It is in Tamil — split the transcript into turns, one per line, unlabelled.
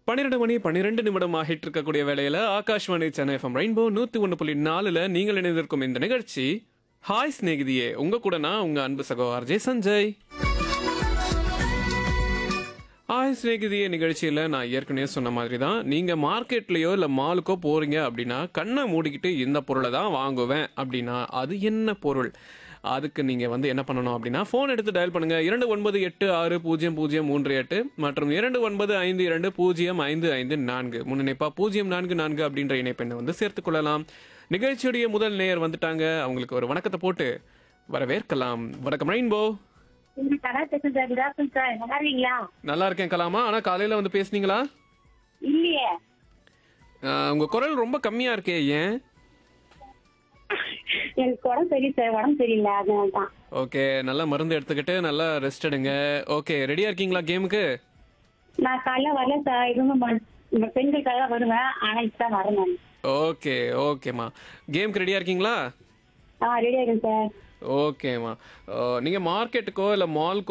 பன்னிரெண்டு மணி பன்னிரெண்டு நிமிடம் ஆகிட்டு இருக்கக்கூடிய வேளையில ஆகாஷ்வாணி சென்னை எஃப்எம் ரெயின்போ நூத்தி ஒன்று புள்ளி நாலுல நீங்கள் இணைந்திருக்கும் இந்த நிகழ்ச்சி ஹாய் சிநேகிதியே உங்க கூட நான் உங்க அன்பு சகோதரர் ஜெய் சஞ்சய் ஹாய் சிநேகிதியே நிகழ்ச்சியில் நான் ஏற்கனவே சொன்ன மாதிரி தான் நீங்கள் மார்க்கெட்லேயோ இல்லை மாலுக்கோ போகிறீங்க அப்படின்னா கண்ணை மூடிக்கிட்டு இந்த பொருளை தான் வாங்குவேன் அப்படின்னா அது என்ன பொருள் அதுக்கு நீங்கள் வந்து என்ன பண்ணணும் அப்படின்னா ஃபோன் எடுத்து டயல் பண்ணுங்கள் இரண்டு ஒன்பது எட்டு ஆறு பூஜ்ஜியம் பூஜ்ஜியம் மூன்று எட்டு மற்றும் இரண்டு ஒன்பது ஐந்து இரண்டு பூஜ்ஜியம் ஐந்து ஐந்து நான்கு முன்னிணைப்பா பூஜ்ஜியம் நான்கு நான்கு அப்படின்ற இணைப்பெண்ணை வந்து சேர்த்துக் கொள்ளலாம் நிகழ்ச்சியுடைய முதல் நேயர் வந்துட்டாங்க அவங்களுக்கு ஒரு வணக்கத்தை போட்டு வரவேற்கலாம் வணக்கம் ரெயின்போ
இந்த கடை பேசுறேன் சார் குட் ஆஃப்டர்நூன் சார் நல்லா இருக்கீங்களா
நல்லா இருக்கேன் கலாமா ஆனால் காலையில் வந்து பேசுனீங்களா
இல்லையே
ஆஹ் உங்க குரல் ரொம்ப கம்மியா இருக்கே ஏன்
எனக்கு உடம்பு சரி சார் உடம்பு சரியில்லை அதனால தான்
ஓகே நல்லா மருந்து எடுத்துக்கிட்டு நல்லா ரெஸ்ட் எடுங்க ஓகே ரெடியா இருக்கீங்களா கேமுக்கு
நான் காலைல வரல சார் இதுவும் நம்ம பெண்களுக்காக தான் வருவேன் ஆனா இப்பதான் வரேன் நான்
ஓகே ஓகேம்மா கேமுக்கு ரெடியா இருக்கீங்களா
ஆ ரெடியா இருக்கேன் சார்
ஓகேம்மா ஆஹ் நீங்க மார்க்கெட்டுக்கோ இல்லை மால்க்கோ